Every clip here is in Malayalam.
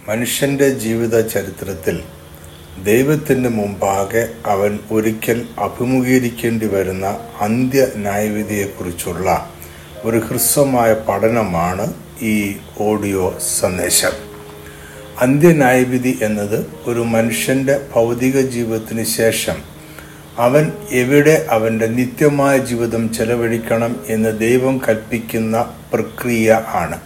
മനുഷ്യന്റെ ജീവിത ചരിത്രത്തിൽ ദൈവത്തിന് മുമ്പാകെ അവൻ ഒരിക്കൽ അഭിമുഖീകരിക്കേണ്ടി വരുന്ന അന്ത്യ ന്യായവിധിയെക്കുറിച്ചുള്ള ഒരു ഹ്രസ്വമായ പഠനമാണ് ഈ ഓഡിയോ സന്ദേശം അന്ത്യന്യായവിധി എന്നത് ഒരു മനുഷ്യന്റെ ഭൗതിക ജീവിതത്തിന് ശേഷം അവൻ എവിടെ അവൻ്റെ നിത്യമായ ജീവിതം ചെലവഴിക്കണം എന്ന് ദൈവം കൽപ്പിക്കുന്ന പ്രക്രിയ ആണ്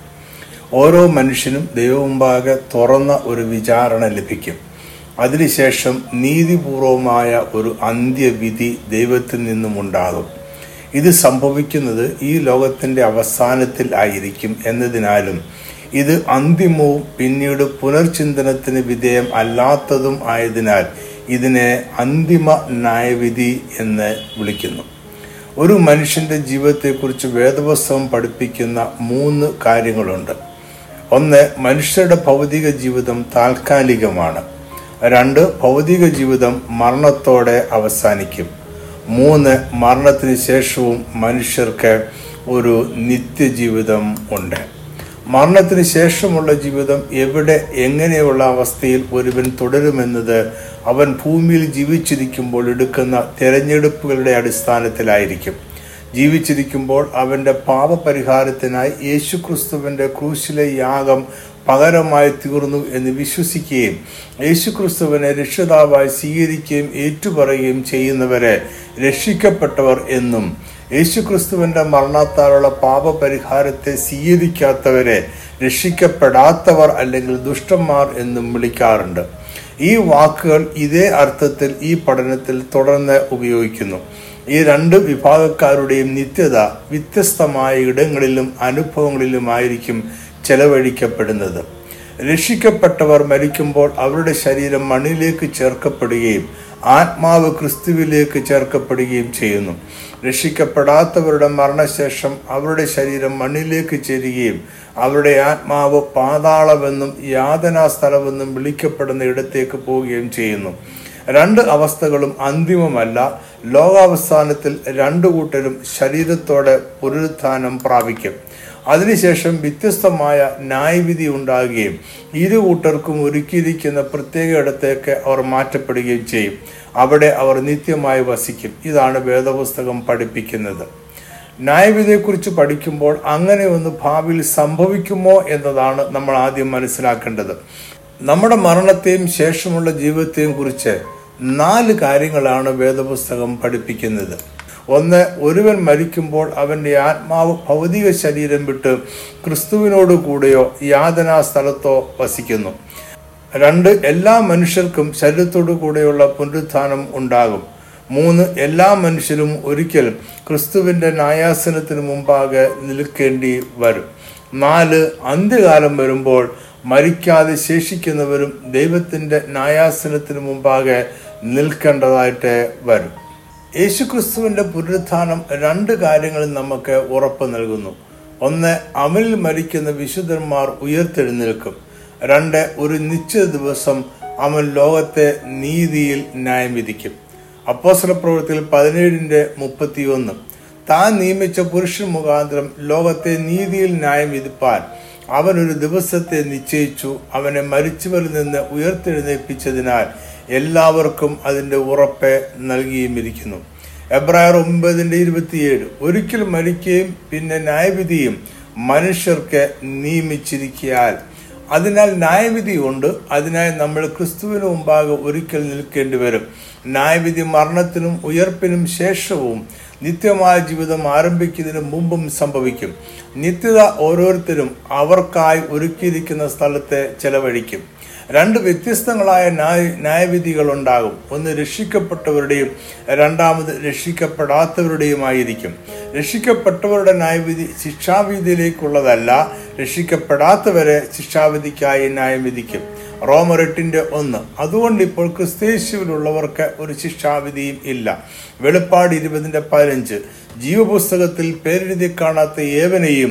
ഓരോ മനുഷ്യനും ദൈവമുമ്പാകെ തുറന്ന ഒരു വിചാരണ ലഭിക്കും അതിനുശേഷം നീതിപൂർവമായ ഒരു അന്ത്യവിധി ദൈവത്തിൽ നിന്നും ഉണ്ടാകും ഇത് സംഭവിക്കുന്നത് ഈ ലോകത്തിൻ്റെ അവസാനത്തിൽ ആയിരിക്കും എന്നതിനാലും ഇത് അന്തിമവും പിന്നീട് പുനർചിന്തനത്തിന് വിധേയം അല്ലാത്തതും ആയതിനാൽ ഇതിനെ അന്തിമ ന്യായവിധി എന്ന് വിളിക്കുന്നു ഒരു മനുഷ്യന്റെ ജീവിതത്തെക്കുറിച്ച് വേദപുസ്തകം പഠിപ്പിക്കുന്ന മൂന്ന് കാര്യങ്ങളുണ്ട് ഒന്ന് മനുഷ്യരുടെ ഭൗതിക ജീവിതം താൽക്കാലികമാണ് രണ്ട് ഭൗതിക ജീവിതം മരണത്തോടെ അവസാനിക്കും മൂന്ന് മരണത്തിന് ശേഷവും മനുഷ്യർക്ക് ഒരു നിത്യജീവിതം ഉണ്ട് മരണത്തിന് ശേഷമുള്ള ജീവിതം എവിടെ എങ്ങനെയുള്ള അവസ്ഥയിൽ ഒരുവൻ തുടരുമെന്നത് അവൻ ഭൂമിയിൽ ജീവിച്ചിരിക്കുമ്പോൾ എടുക്കുന്ന തിരഞ്ഞെടുപ്പുകളുടെ അടിസ്ഥാനത്തിലായിരിക്കും ജീവിച്ചിരിക്കുമ്പോൾ അവൻ്റെ പാപപരിഹാരത്തിനായി യേശുക്രിസ്തുവിൻ്റെ ക്രൂശിലെ യാഗം പകരമായി തീർന്നു എന്ന് വിശ്വസിക്കുകയും യേശുക്രിസ്തുവിനെ രക്ഷിതാവായി സ്വീകരിക്കുകയും ഏറ്റുപറയുകയും ചെയ്യുന്നവരെ രക്ഷിക്കപ്പെട്ടവർ എന്നും യേശുക്രിസ്തുവിന്റെ മരണത്താലുള്ള പാപപരിഹാരത്തെ സ്വീകരിക്കാത്തവരെ രക്ഷിക്കപ്പെടാത്തവർ അല്ലെങ്കിൽ ദുഷ്ടന്മാർ എന്നും വിളിക്കാറുണ്ട് ഈ വാക്കുകൾ ഇതേ അർത്ഥത്തിൽ ഈ പഠനത്തിൽ തുടർന്ന് ഉപയോഗിക്കുന്നു ഈ രണ്ട് വിഭാഗക്കാരുടെയും നിത്യത വ്യത്യസ്തമായ ഇടങ്ങളിലും അനുഭവങ്ങളിലുമായിരിക്കും ചെലവഴിക്കപ്പെടുന്നത് രക്ഷിക്കപ്പെട്ടവർ മരിക്കുമ്പോൾ അവരുടെ ശരീരം മണ്ണിലേക്ക് ചേർക്കപ്പെടുകയും ആത്മാവ് ക്രിസ്തുവിലേക്ക് ചേർക്കപ്പെടുകയും ചെയ്യുന്നു രക്ഷിക്കപ്പെടാത്തവരുടെ മരണശേഷം അവരുടെ ശരീരം മണ്ണിലേക്ക് ചേരുകയും അവരുടെ ആത്മാവ് പാതാളമെന്നും യാതനാ സ്ഥലമെന്നും വിളിക്കപ്പെടുന്ന ഇടത്തേക്ക് പോവുകയും ചെയ്യുന്നു രണ്ട് അവസ്ഥകളും അന്തിമമല്ല ലോകാവസാനത്തിൽ രണ്ടു കൂട്ടരും ശരീരത്തോടെ പുനരുത്ഥാനം പ്രാപിക്കും അതിനുശേഷം വ്യത്യസ്തമായ ന്യായവിധി ഉണ്ടാകുകയും ഇരു കൂട്ടർക്കും ഒരുക്കിയിരിക്കുന്ന പ്രത്യേക ഇടത്തേക്ക് അവർ മാറ്റപ്പെടുകയും ചെയ്യും അവിടെ അവർ നിത്യമായി വസിക്കും ഇതാണ് വേദപുസ്തകം പഠിപ്പിക്കുന്നത് ന്യായവിധിയെക്കുറിച്ച് പഠിക്കുമ്പോൾ അങ്ങനെ ഒന്ന് ഭാവിയിൽ സംഭവിക്കുമോ എന്നതാണ് നമ്മൾ ആദ്യം മനസ്സിലാക്കേണ്ടത് നമ്മുടെ മരണത്തെയും ശേഷമുള്ള ജീവിതത്തെയും കുറിച്ച് നാല് കാര്യങ്ങളാണ് വേദപുസ്തകം പഠിപ്പിക്കുന്നത് ഒന്ന് ഒരുവൻ മരിക്കുമ്പോൾ അവൻ്റെ ആത്മാവ് ഭൗതിക ശരീരം വിട്ട് ക്രിസ്തുവിനോട് കൂടെയോ യാതനാ സ്ഥലത്തോ വസിക്കുന്നു രണ്ട് എല്ലാ മനുഷ്യർക്കും ശരീരത്തോടു കൂടെയുള്ള പുനരുത്ഥാനം ഉണ്ടാകും മൂന്ന് എല്ലാ മനുഷ്യരും ഒരിക്കൽ ക്രിസ്തുവിൻ്റെ ന്യായാസനത്തിന് മുമ്പാകെ നിൽക്കേണ്ടി വരും നാല് അന്ത്യകാലം വരുമ്പോൾ മരിക്കാതെ ശേഷിക്കുന്നവരും ദൈവത്തിൻ്റെ ന്യായാസനത്തിന് മുമ്പാകെ നിൽക്കേണ്ടതായിട്ട് വരും യേശുക്രിസ്തുവിന്റെ പുനരുത്ഥാനം രണ്ട് കാര്യങ്ങളിൽ നമുക്ക് ഉറപ്പ് നൽകുന്നു ഒന്ന് അവനിൽ മരിക്കുന്ന വിശുദ്ധന്മാർ ഉയർത്തെഴുന്നേൽക്കും രണ്ട് ഒരു നിശ്ചിത ദിവസം അവൻ ലോകത്തെ നീതിയിൽ ന്യായം വിധിക്കും അപ്പോസല പ്രവൃത്തിയിൽ പതിനേഴിന്റെ മുപ്പത്തിയൊന്ന് താൻ നിയമിച്ച പുരുഷൻ മുഖാന്തരം ലോകത്തെ നീതിയിൽ ന്യായം വിധിപ്പാൻ അവൻ ഒരു ദിവസത്തെ നിശ്ചയിച്ചു അവനെ മരിച്ചവരിൽ നിന്ന് ഉയർത്തെഴുന്നേൽപ്പിച്ചതിനാൽ എല്ലാവർക്കും അതിന്റെ ഉറപ്പ് നൽകിയും ഇരിക്കുന്നു എബ്രായർ ഒമ്പതിന്റെ ഇരുപത്തിയേഴ് ഒരിക്കൽ മരിക്കുകയും പിന്നെ ന്യായവിധിയും മനുഷ്യർക്ക് നിയമിച്ചിരിക്കയാൽ അതിനാൽ ന്യായവിധി ഉണ്ട് അതിനായി നമ്മൾ ക്രിസ്തുവിന് മുമ്പാകെ ഒരിക്കൽ നിൽക്കേണ്ടി വരും ന്യായവിധി മരണത്തിനും ഉയർപ്പിനും ശേഷവും നിത്യമായ ജീവിതം ആരംഭിക്കുന്നതിന് മുമ്പും സംഭവിക്കും നിത്യത ഓരോരുത്തരും അവർക്കായി ഒരുക്കിയിരിക്കുന്ന സ്ഥലത്തെ ചെലവഴിക്കും രണ്ട് വ്യത്യസ്തങ്ങളായ ന്യായ ന്യായവിധികൾ ഉണ്ടാകും ഒന്ന് രക്ഷിക്കപ്പെട്ടവരുടെയും രണ്ടാമത് രക്ഷിക്കപ്പെടാത്തവരുടെയുമായിരിക്കും രക്ഷിക്കപ്പെട്ടവരുടെ ന്യായവിധി ശിക്ഷാവിധിയിലേക്കുള്ളതല്ല രക്ഷിക്കപ്പെടാത്തവരെ ശിക്ഷാവിധിക്കായി ന്യായം വിധിക്കും റോമർ എട്ടിന്റെ ഒന്ന് അതുകൊണ്ട് ഇപ്പോൾ ക്രിസ്തേശുവിലുള്ളവർക്ക് ഒരു ശിക്ഷാവിധിയും ഇല്ല വെളുപ്പാട് ഇരുപതിന്റെ പതിനഞ്ച് ജീവപുസ്തകത്തിൽ പേരെഴുതി കാണാത്ത ഏവനെയും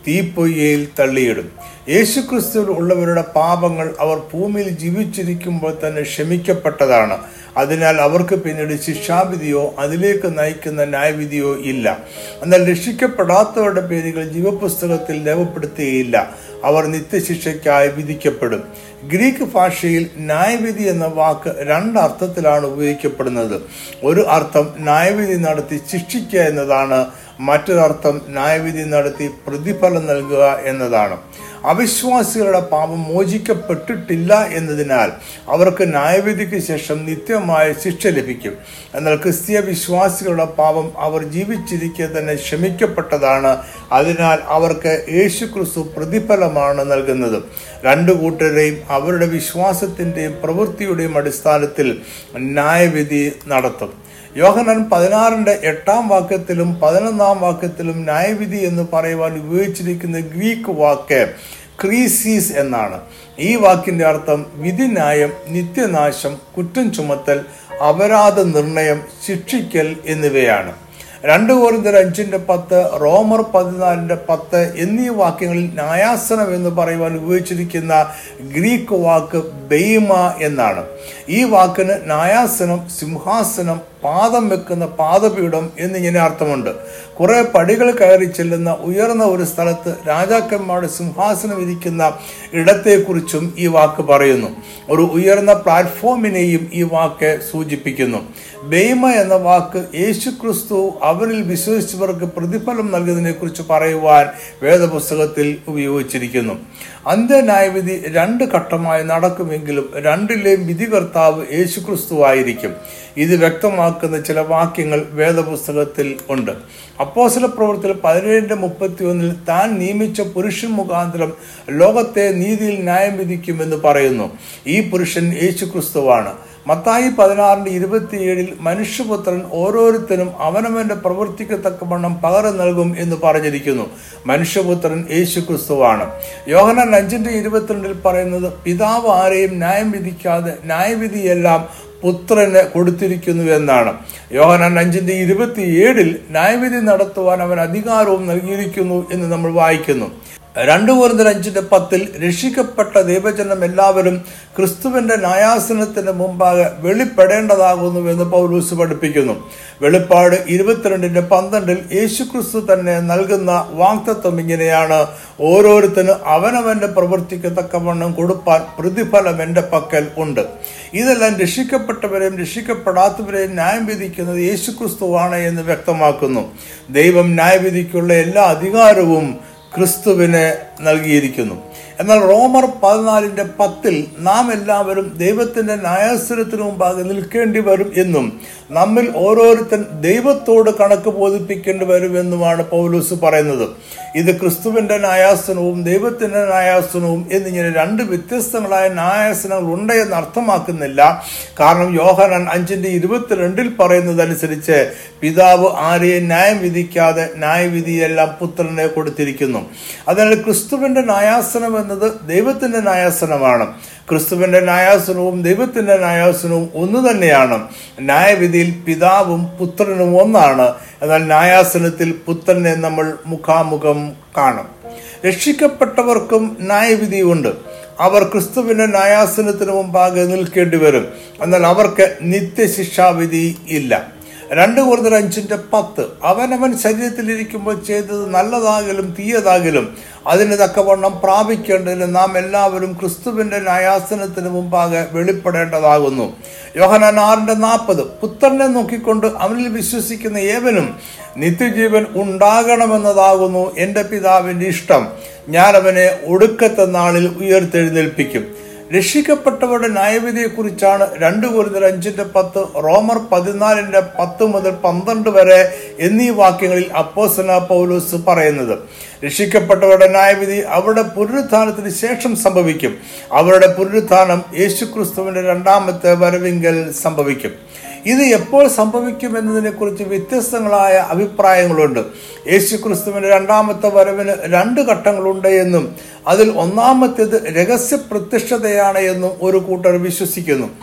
തീപ്പൊയ്യയിൽ തള്ളിയിടും യേശുക്രിസ്തുവിൽ ഉള്ളവരുടെ പാപങ്ങൾ അവർ ഭൂമിയിൽ ജീവിച്ചിരിക്കുമ്പോൾ തന്നെ ക്ഷമിക്കപ്പെട്ടതാണ് അതിനാൽ അവർക്ക് പിന്നീട് ശിക്ഷാവിധിയോ അതിലേക്ക് നയിക്കുന്ന ന്യായവിധിയോ ഇല്ല എന്നാൽ രക്ഷിക്കപ്പെടാത്തവരുടെ പേരുകൾ ജീവപുസ്തകത്തിൽ രേഖപ്പെടുത്തുകയില്ല അവർ നിത്യശിക്ഷയ്ക്കായി വിധിക്കപ്പെടും ഗ്രീക്ക് ഭാഷയിൽ ന്യായവിധി എന്ന വാക്ക് രണ്ടർത്ഥത്തിലാണ് ഉപയോഗിക്കപ്പെടുന്നത് ഒരു അർത്ഥം ന്യായവിധി നടത്തി ശിക്ഷിക്കുക എന്നതാണ് മറ്റൊരർത്ഥം ന്യായവിധി നടത്തി പ്രതിഫലം നൽകുക എന്നതാണ് അവിശ്വാസികളുടെ പാപം മോചിക്കപ്പെട്ടിട്ടില്ല എന്നതിനാൽ അവർക്ക് ന്യായവിധിക്ക് ശേഷം നിത്യമായ ശിക്ഷ ലഭിക്കും എന്നാൽ ക്രിസ്തീയ വിശ്വാസികളുടെ പാപം അവർ ജീവിച്ചിരിക്കെ തന്നെ ക്ഷമിക്കപ്പെട്ടതാണ് അതിനാൽ അവർക്ക് യേശു ക്രിസ്തു പ്രതിഫലമാണ് നൽകുന്നത് രണ്ടു കൂട്ടരെയും അവരുടെ വിശ്വാസത്തിൻ്റെയും പ്രവൃത്തിയുടെയും അടിസ്ഥാനത്തിൽ ന്യായവിധി നടത്തും യോഹനൻ പതിനാറിന്റെ എട്ടാം വാക്യത്തിലും പതിനൊന്നാം വാക്യത്തിലും ന്യായവിധി എന്ന് പറയുവാൻ ഉപയോഗിച്ചിരിക്കുന്ന ഗ്രീക്ക് വാക്ക് ക്രീസീസ് എന്നാണ് ഈ വാക്കിന്റെ അർത്ഥം വിധിന്യായം നിത്യനാശം കുറ്റം ചുമത്തൽ അപരാധ നിർണയം ശിക്ഷിക്കൽ എന്നിവയാണ് രണ്ട് കോരിന്തർ അഞ്ചിന്റെ പത്ത് റോമർ പതിനാലിന്റെ പത്ത് എന്നീ വാക്യങ്ങളിൽ ന്യായാസനം എന്ന് പറയുവാൻ ഉപയോഗിച്ചിരിക്കുന്ന ഗ്രീക്ക് വാക്ക് ബെയ്മ എന്നാണ് ഈ വാക്കിന് ന്യായാസനം സിംഹാസനം പാദം വെക്കുന്ന പാദപീഠം എന്നിങ്ങനെ അർത്ഥമുണ്ട് കുറെ പടികൾ കയറി ചെല്ലുന്ന ഉയർന്ന ഒരു സ്ഥലത്ത് രാജാക്കന്മാരുടെ സിംഹാസനം ഇരിക്കുന്ന ഇടത്തെക്കുറിച്ചും ഈ വാക്ക് പറയുന്നു ഒരു ഉയർന്ന പ്ലാറ്റ്ഫോമിനെയും ഈ വാക്ക് സൂചിപ്പിക്കുന്നു ബെയ്മ എന്ന വാക്ക് യേശുക്രിസ്തു അവരിൽ വിശ്വസിച്ചവർക്ക് പ്രതിഫലം നൽകുന്നതിനെ കുറിച്ച് പറയുവാൻ വേദപുസ്തകത്തിൽ ഉപയോഗിച്ചിരിക്കുന്നു അന്ത്യന്യായവിധി രണ്ട് ഘട്ടമായി നടക്കുമെങ്കിലും രണ്ടിലെയും വിധികർത്താവ് യേശുക്രിസ്തു ആയിരിക്കും ഇത് വ്യക്തമാക്കുന്ന ചില വാക്യങ്ങൾ വേദപുസ്തകത്തിൽ ഉണ്ട് അപ്പോസല പ്രവൃത്തിയിൽ പതിനേഴിന്റെ മുപ്പത്തി ഒന്നിൽ താൻ നിയമിച്ച പുരുഷൻ മുഖാന്തരം ലോകത്തെ നീതിയിൽ ന്യായം വിധിക്കുമെന്ന് പറയുന്നു ഈ പുരുഷൻ യേശുക്രിസ്തുവാണ് മത്തായി പതിനാറിന്റെ ഇരുപത്തിയേഴിൽ മനുഷ്യപുത്രൻ ഓരോരുത്തരും അവനവന്റെ പ്രവൃത്തിക്ക് തക്കവണ്ണം പകരം നൽകും എന്ന് പറഞ്ഞിരിക്കുന്നു മനുഷ്യപുത്രൻ യേശു ക്രിസ്തുവാണ് യോഹനൻ അഞ്ചിന്റെ ഇരുപത്തിരണ്ടിൽ പറയുന്നത് പിതാവ് ആരെയും ന്യായം വിധിക്കാതെ ന്യായവിധിയെല്ലാം പുത്രന് കൊടുത്തിരിക്കുന്നു എന്നാണ് യോഹനാൻ അഞ്ചിന്റെ ഇരുപത്തിയേഴിൽ ന്യായവിധി നടത്തുവാൻ അവൻ അധികാരവും നൽകിയിരിക്കുന്നു എന്ന് നമ്മൾ വായിക്കുന്നു രണ്ടു പേർന്നൽ അഞ്ചിന്റെ പത്തിൽ രക്ഷിക്കപ്പെട്ട ദൈവജനം എല്ലാവരും ക്രിസ്തുവിന്റെ ന്യായാസനത്തിന് മുമ്പാകെ വെളിപ്പെടേണ്ടതാകുന്നു എന്ന് പൗലൂസ് പഠിപ്പിക്കുന്നു വെളിപ്പാട് ഇരുപത്തിരണ്ടിന്റെ പന്ത്രണ്ടിൽ യേശു ക്രിസ്തു തന്നെ നൽകുന്ന വാക്തത്വം ഇങ്ങനെയാണ് ഓരോരുത്തരും അവനവന്റെ പ്രവൃത്തിക്ക് തക്കവണ്ണം കൊടുപ്പാൻ പ്രതിഫലം എൻ്റെ പക്കൽ ഉണ്ട് ഇതെല്ലാം രക്ഷിക്കപ്പെട്ടവരെയും രക്ഷിക്കപ്പെടാത്തവരെയും ന്യായം വിധിക്കുന്നത് യേശു ക്രിസ്തുവാണ് എന്ന് വ്യക്തമാക്കുന്നു ദൈവം ന്യായവിധിക്കുള്ള എല്ലാ അധികാരവും ക്രിസ്തുവിന് നൽകിയിരിക്കുന്നു എന്നാൽ റോമർ പതിനാലിന്റെ പത്തിൽ നാം എല്ലാവരും ദൈവത്തിന്റെ ന്യായാസനത്തിനു മുമ്പാകെ നിൽക്കേണ്ടി വരും എന്നും നമ്മിൽ ഓരോരുത്തൻ ദൈവത്തോട് കണക്ക് ബോധിപ്പിക്കേണ്ടി വരുമെന്നുമാണ് പൗലൂസ് പറയുന്നത് ഇത് ക്രിസ്തുവിന്റെ ന്യായാസനവും ദൈവത്തിന്റെ ന്യായാസനവും എന്നിങ്ങനെ രണ്ട് വ്യത്യസ്തങ്ങളായ ന്യായാസനങ്ങൾ ഉണ്ട് എന്ന് അർത്ഥമാക്കുന്നില്ല കാരണം യോഹനൻ അഞ്ചിന്റെ ഇരുപത്തിരണ്ടിൽ പറയുന്നതനുസരിച്ച് പിതാവ് ആരെയും ന്യായം വിധിക്കാതെ ന്യായവിധിയെല്ലാം പുത്രനെ കൊടുത്തിരിക്കുന്നു അതിനാൽ ക്രിസ്തുവിന്റെ ന്യായാസനം എന്നത് ദൈവത്തിന്റെ ന്യായാസനമാണ് ക്രിസ്തുവിന്റെ ന്യായാസനവും ദൈവത്തിന്റെ ന്യായാസനവും ഒന്ന് തന്നെയാണ് ന്യായവിധിയിൽ പിതാവും പുത്രനും ഒന്നാണ് എന്നാൽ ന്യായാസനത്തിൽ പുത്രനെ നമ്മൾ മുഖാമുഖം കാണും രക്ഷിക്കപ്പെട്ടവർക്കും ന്യായവിധിയുണ്ട് അവർ ക്രിസ്തുവിന്റെ ന്യായാസനത്തിന് മുമ്പാകെ നിൽക്കേണ്ടി വരും എന്നാൽ അവർക്ക് നിത്യശിക്ഷാവിധി ഇല്ല രണ്ട് കൂടുതൽ അഞ്ചിന്റെ പത്ത് അവനവൻ ശരീരത്തിലിരിക്കുമ്പോൾ ചെയ്തത് നല്ലതാകലും തീയതാകലും അതിന് തക്കവണ്ണം പ്രാപിക്കേണ്ടതിന് നാം എല്ലാവരും ക്രിസ്തുവിന്റെ ന്യായാസനത്തിന് മുമ്പാകെ വെളിപ്പെടേണ്ടതാകുന്നു യോഹനാൻ ആറിന്റെ നാൽപ്പത് പുത്രനെ നോക്കിക്കൊണ്ട് അവനിൽ വിശ്വസിക്കുന്ന ഏവനും നിത്യജീവൻ ഉണ്ടാകണമെന്നതാകുന്നു എൻ്റെ പിതാവിൻ്റെ ഇഷ്ടം ഞാൻ അവനെ ഒടുക്കത്തെ നാളിൽ ഉയർത്തെഴുന്നേൽപ്പിക്കും രക്ഷിക്കപ്പെട്ടവരുടെ ന്യായവിധിയെക്കുറിച്ചാണ് രണ്ട് കൂടുതൽ അഞ്ചിന്റെ പത്ത് റോമർ പതിനാലിന്റെ പത്ത് മുതൽ പന്ത്രണ്ട് വരെ എന്നീ വാക്യങ്ങളിൽ അപ്പോസന പൗലോസ് പറയുന്നത് രക്ഷിക്കപ്പെട്ടവരുടെ ന്യായവിധി അവരുടെ പുനരുത്ഥാനത്തിന് ശേഷം സംഭവിക്കും അവരുടെ പുനരുത്ഥാനം യേശുക്രിസ്തുവിന്റെ രണ്ടാമത്തെ വരവിങ്കൽ സംഭവിക്കും ഇത് എപ്പോൾ സംഭവിക്കുമെന്നതിനെ കുറിച്ച് വ്യത്യസ്തങ്ങളായ അഭിപ്രായങ്ങളുണ്ട് യേശുക്രിസ്തുവിന്റെ രണ്ടാമത്തെ വരവിന് രണ്ട് ഘട്ടങ്ങളുണ്ട് എന്നും അതിൽ ഒന്നാമത്തേത് രഹസ്യ പ്രത്യക്ഷതയാണ് എന്നും ഒരു കൂട്ടർ വിശ്വസിക്കുന്നു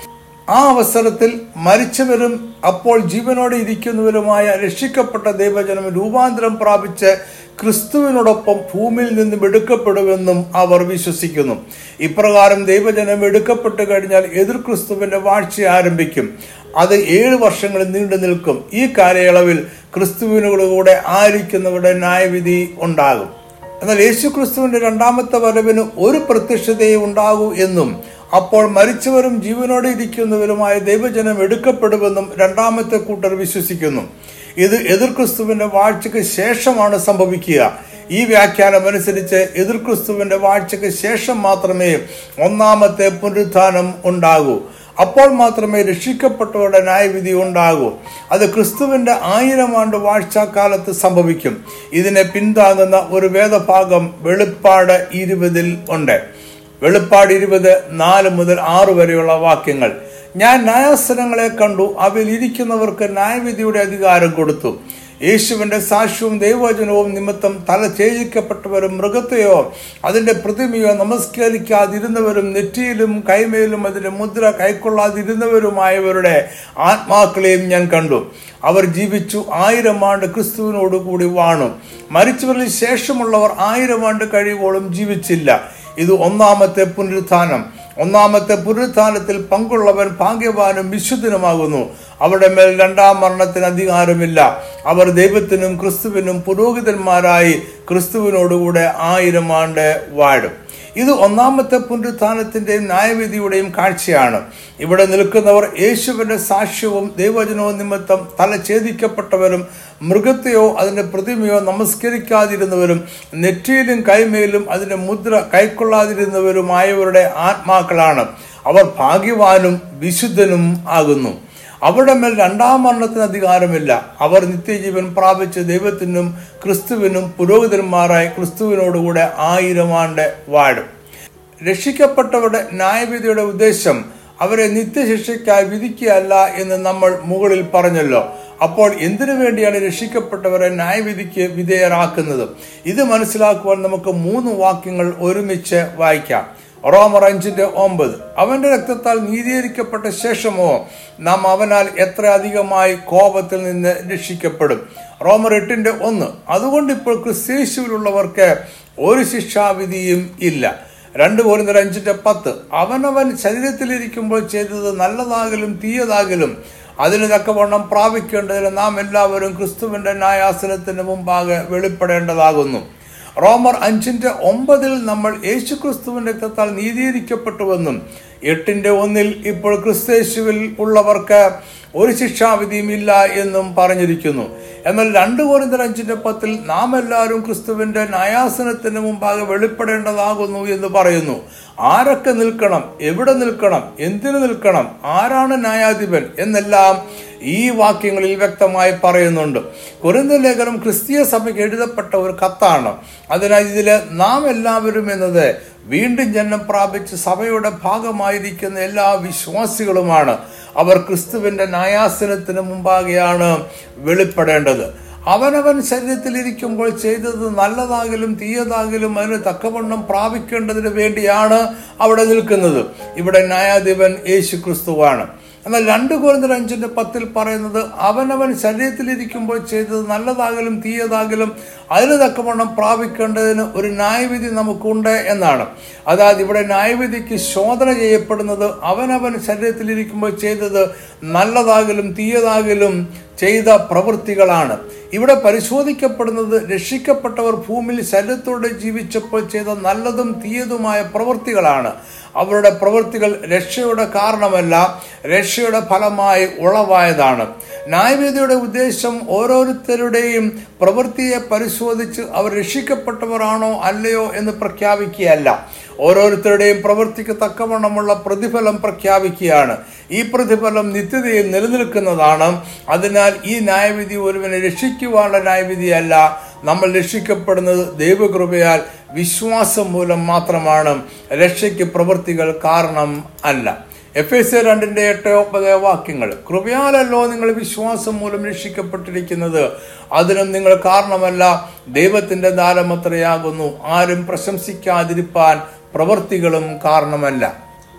ആ അവസരത്തിൽ മരിച്ചവരും അപ്പോൾ ജീവനോടെ ഇരിക്കുന്നവരുമായ രക്ഷിക്കപ്പെട്ട ദൈവജനം രൂപാന്തരം പ്രാപിച്ച് ക്രിസ്തുവിനോടൊപ്പം ഭൂമിയിൽ നിന്നും എടുക്കപ്പെടുമെന്നും അവർ വിശ്വസിക്കുന്നു ഇപ്രകാരം ദൈവജനം എടുക്കപ്പെട്ടു കഴിഞ്ഞാൽ എതിർ ക്രിസ്തുവിന്റെ വാഴ്ച ആരംഭിക്കും അത് ഏഴ് വർഷങ്ങൾ നീണ്ടു നിൽക്കും ഈ കാലയളവിൽ ക്രിസ്തുവിനോടുകൂടെ ആയിരിക്കുന്നവരുടെ ന്യായവിധി ഉണ്ടാകും എന്നാൽ യേശു ക്രിസ്തുവിന്റെ രണ്ടാമത്തെ വരവിന് ഒരു പ്രത്യക്ഷതയെ ഉണ്ടാകൂ എന്നും അപ്പോൾ മരിച്ചവരും ജീവനോടെ ഇരിക്കുന്നവരുമായ ദൈവജനം എടുക്കപ്പെടുമെന്നും രണ്ടാമത്തെ കൂട്ടർ വിശ്വസിക്കുന്നു ഇത് എതിർ ക്രിസ്തുവിന്റെ വാഴ്ചയ്ക്ക് ശേഷമാണ് സംഭവിക്കുക ഈ വ്യാഖ്യാനം അനുസരിച്ച് എതിർ ക്രിസ്തുവിന്റെ വാഴ്ചയ്ക്ക് ശേഷം മാത്രമേ ഒന്നാമത്തെ പുനരുത്ഥാനം ഉണ്ടാകൂ അപ്പോൾ മാത്രമേ രക്ഷിക്കപ്പെട്ടവരുടെ ന്യായവിധി ഉണ്ടാകൂ അത് ക്രിസ്തുവിന്റെ ആയിരം ആണ്ട് വാഴ്ചാക്കാലത്ത് സംഭവിക്കും ഇതിനെ പിന്താങ്ങുന്ന ഒരു വേദഭാഗം വെളിപ്പാട് ഇരുപതിൽ ഉണ്ട് വെളിപ്പാട് ഇരുപത് നാല് മുതൽ ആറ് വരെയുള്ള വാക്യങ്ങൾ ഞാൻ ന്യായാസനങ്ങളെ കണ്ടു അവയിൽ ഇരിക്കുന്നവർക്ക് ന്യായവിധിയുടെ അധികാരം കൊടുത്തു യേശുവിന്റെ സാക്ഷ്യവും ദൈവവചനവും നിമിത്തം തല ഛേദിക്കപ്പെട്ടവരും മൃഗത്തെയോ അതിന്റെ പ്രതിമയോ നമസ്കരിക്കാതിരുന്നവരും നെറ്റിയിലും കൈമേലും അതിന്റെ മുദ്ര കൈക്കൊള്ളാതിരുന്നവരുമായവരുടെ ആത്മാക്കളെയും ഞാൻ കണ്ടു അവർ ജീവിച്ചു ആയിരം ആണ്ട് ക്രിസ്തുവിനോട് കൂടി വാണു മരിച്ചവരിൽ ശേഷമുള്ളവർ ആയിരം ആണ്ട് കഴിയുമ്പോഴും ജീവിച്ചില്ല ഇത് ഒന്നാമത്തെ പുനരുത്ഥാനം ഒന്നാമത്തെ പുനരുത്ഥാനത്തിൽ പങ്കുള്ളവൻ ഭാഗ്യവാനും വിശുദ്ധനുമാകുന്നു അവരുടെ മേൽ രണ്ടാം മരണത്തിന് അധികാരമില്ല അവർ ദൈവത്തിനും ക്രിസ്തുവിനും പുരോഹിതന്മാരായി ക്രിസ്തുവിനോടുകൂടെ ആയിരം ആണ്ട് വാഴും ഇത് ഒന്നാമത്തെ പുനരുത്ഥാനത്തിന്റെയും ന്യായവിധിയുടെയും കാഴ്ചയാണ് ഇവിടെ നിൽക്കുന്നവർ യേശുവിന്റെ സാക്ഷ്യവും ദൈവവചനവും നിമിത്തം തല ഛേദിക്കപ്പെട്ടവരും മൃഗത്തെയോ അതിന്റെ പ്രതിമയോ നമസ്കരിക്കാതിരുന്നവരും നെറ്റിയിലും കൈമേലും അതിന്റെ മുദ്ര കൈക്കൊള്ളാതിരുന്നവരുമായവരുടെ ആത്മാക്കളാണ് അവർ ഭാഗ്യവാനും വിശുദ്ധനും ആകുന്നു അവരുടെ മേൽ രണ്ടാം മരണത്തിന് അധികാരമില്ല അവർ നിത്യജീവൻ പ്രാപിച്ച് ദൈവത്തിനും ക്രിസ്തുവിനും പുരോഹിതന്മാരായി ക്രിസ്തുവിനോടുകൂടെ ആയിരം ആണ്ട് വാഴും രക്ഷിക്കപ്പെട്ടവരുടെ ന്യായവിധിയുടെ ഉദ്ദേശം അവരെ നിത്യശിക്ഷയ്ക്കായി വിധിക്കുകയല്ല എന്ന് നമ്മൾ മുകളിൽ പറഞ്ഞല്ലോ അപ്പോൾ എന്തിനു വേണ്ടിയാണ് രക്ഷിക്കപ്പെട്ടവരെ ന്യായവിധിക്ക് വിധേയരാക്കുന്നത് ഇത് മനസ്സിലാക്കുവാൻ നമുക്ക് മൂന്ന് വാക്യങ്ങൾ ഒരുമിച്ച് വായിക്കാം റോമർ അഞ്ചിന്റെ ഒമ്പത് അവന്റെ രക്തത്താൽ നീതീകരിക്കപ്പെട്ട ശേഷമോ നാം അവനാൽ എത്ര അധികമായി കോപത്തിൽ നിന്ന് രക്ഷിക്കപ്പെടും റോമർ എട്ടിന്റെ ഒന്ന് അതുകൊണ്ട് ഇപ്പോൾ ക്രിസ്തേശുവിലുള്ളവർക്ക് ഒരു ശിക്ഷാവിധിയും ഇല്ല രണ്ട് കോരിന്തർ അഞ്ചിന്റെ പത്ത് അവനവൻ ശരീരത്തിലിരിക്കുമ്പോൾ ചെയ്തത് നല്ലതാകലും തീയതാകലും അതിന് തക്കവണ്ണം പ്രാപിക്കേണ്ടതിന് നാം എല്ലാവരും ക്രിസ്തുവിന്റെ ന്യായാസനത്തിന് മുമ്പാകെ വെളിപ്പെടേണ്ടതാകുന്നു റോമർ അഞ്ചിന്റെ ഒമ്പതിൽ നമ്മൾ യേശു ക്രിസ്തുവിന്റെ രക്തത്താൽ നീതീകരിക്കപ്പെട്ടുവെന്നും എട്ടിന്റെ ഒന്നിൽ ഇപ്പോൾ ക്രിസ്തേശുവിൽ ഉള്ളവർക്ക് ഒരു ശിക്ഷാവിധിയും ഇല്ല എന്നും പറഞ്ഞിരിക്കുന്നു എന്നാൽ രണ്ട് കോരിന്തർ അഞ്ചിന്റെ പത്തിൽ നാം എല്ലാവരും ക്രിസ്തുവിന്റെ ന്യായാസനത്തിന് മുമ്പാകെ വെളിപ്പെടേണ്ടതാകുന്നു എന്ന് പറയുന്നു ആരൊക്കെ നിൽക്കണം എവിടെ നിൽക്കണം എന്തിനു നിൽക്കണം ആരാണ് ന്യായാധിപൻ എന്നെല്ലാം ഈ വാക്യങ്ങളിൽ വ്യക്തമായി പറയുന്നുണ്ട് കുരുന്ന ലേഖനം ക്രിസ്തീയ സഭയ്ക്ക് എഴുതപ്പെട്ട ഒരു കത്താണ് അതിനാൽ ഇതില് നാം എല്ലാവരും എന്നത് വീണ്ടും ജന്മം പ്രാപിച്ച് സഭയുടെ ഭാഗമായിരിക്കുന്ന എല്ലാ വിശ്വാസികളുമാണ് അവർ ക്രിസ്തുവിന്റെ ന്യായാസനത്തിന് മുമ്പാകെയാണ് വെളിപ്പെടേണ്ടത് അവനവൻ ശരീരത്തിലിരിക്കുമ്പോൾ ചെയ്തത് നല്ലതാകലും തീയതാകലും അതിന് തക്കവണ്ണം പ്രാപിക്കേണ്ടതിന് വേണ്ടിയാണ് അവിടെ നിൽക്കുന്നത് ഇവിടെ ന്യായാധിപൻ യേശു ക്രിസ്തുവാണ് എന്നാൽ രണ്ട് കോരിന്തർ അഞ്ചിന്റെ പത്തിൽ പറയുന്നത് അവനവൻ ശരീരത്തിലിരിക്കുമ്പോൾ ചെയ്തത് നല്ലതാകലും തീയതാകലും അതിന് തക്കവണ്ണം പ്രാപിക്കേണ്ടതിന് ഒരു ന്യായവിധി നമുക്കുണ്ട് എന്നാണ് അതായത് ഇവിടെ ന്യായവിധിക്ക് ശോധന ചെയ്യപ്പെടുന്നത് അവനവൻ ശരീരത്തിലിരിക്കുമ്പോൾ ചെയ്തത് നല്ലതാകലും തീയതാകലും ചെയ്ത പ്രവൃത്തികളാണ് ഇവിടെ പരിശോധിക്കപ്പെടുന്നത് രക്ഷിക്കപ്പെട്ടവർ ഭൂമിയിൽ ശരീരത്തോടെ ജീവിച്ചപ്പോൾ ചെയ്ത നല്ലതും തീയതുമായ പ്രവൃത്തികളാണ് അവരുടെ പ്രവൃത്തികൾ രക്ഷയുടെ കാരണമല്ല രക്ഷയുടെ ഫലമായി ഉളവായതാണ് ന്യായവിധിയുടെ ഉദ്ദേശം ഓരോരുത്തരുടെയും പ്രവൃത്തിയെ പരിശോധിച്ച് അവർ രക്ഷിക്കപ്പെട്ടവരാണോ അല്ലയോ എന്ന് പ്രഖ്യാപിക്കുകയല്ല ഓരോരുത്തരുടെയും പ്രവൃത്തിക്ക് തക്കവണ്ണമുള്ള പ്രതിഫലം പ്രഖ്യാപിക്കുകയാണ് ഈ പ്രതിഫലം നിത്യതയിൽ നിലനിൽക്കുന്നതാണ് അതിനാൽ ഈ ന്യായവിധി ഒരുവനെ രക്ഷിക്കുവാനുള്ള ന്യായവിധിയല്ല നമ്മൾ രക്ഷിക്കപ്പെടുന്നത് ദൈവകൃപയാൽ വിശ്വാസം മൂലം മാത്രമാണ് രക്ഷയ്ക്ക് പ്രവൃത്തികൾ കാരണം അല്ല എഫ് എസ് രണ്ടിന്റെ എട്ട് ഒമ്പത് വാക്യങ്ങൾ കൃപയാലല്ലോ നിങ്ങൾ വിശ്വാസം മൂലം രക്ഷിക്കപ്പെട്ടിരിക്കുന്നത് അതിനും നിങ്ങൾ കാരണമല്ല ദൈവത്തിന്റെ ദാനമത്രയാകുന്നു ആരും പ്രശംസിക്കാതിരിപ്പാൻ പ്രവൃത്തികളും കാരണമല്ല